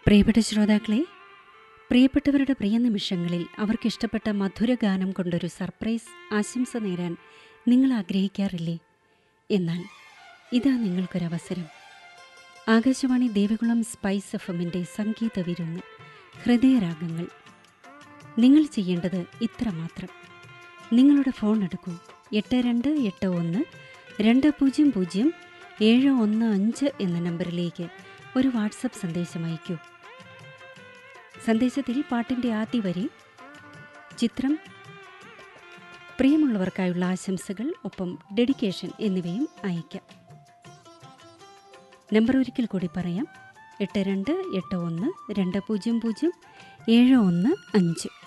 പ്രിയപ്പെട്ട ശ്രോതാക്കളെ പ്രിയപ്പെട്ടവരുടെ പ്രിയ നിമിഷങ്ങളിൽ അവർക്കിഷ്ടപ്പെട്ട മധുരഗാനം കൊണ്ടൊരു സർപ്രൈസ് ആശംസ നേരാൻ നിങ്ങൾ ആഗ്രഹിക്കാറില്ലേ എന്നാൽ ഇതാ നിങ്ങൾക്കൊരവസരം ആകാശവാണി ദേവികുളം സ്പൈസ് എഫ് എമ്മിൻ്റെ സംഗീത വിരുന്ന് ഹൃദയരാഗങ്ങൾ നിങ്ങൾ ചെയ്യേണ്ടത് ഇത്രമാത്രം നിങ്ങളുടെ ഫോൺ എടുക്കൂ എട്ട് രണ്ട് എട്ട് ഒന്ന് രണ്ട് പൂജ്യം പൂജ്യം ഏഴ് ഒന്ന് അഞ്ച് എന്ന നമ്പറിലേക്ക് ഒരു വാട്സപ്പ് സന്ദേശം അയക്കൂ സന്ദേശത്തിൽ പാട്ടിൻ്റെ ആദ്യ വരി ചിത്രം പ്രിയമുള്ളവർക്കായുള്ള ആശംസകൾ ഒപ്പം ഡെഡിക്കേഷൻ എന്നിവയും അയയ്ക്കാം നമ്പർ ഒരിക്കൽ കൂടി പറയാം എട്ട് രണ്ട് എട്ട് ഒന്ന് രണ്ട് പൂജ്യം പൂജ്യം ഏഴ് ഒന്ന് അഞ്ച്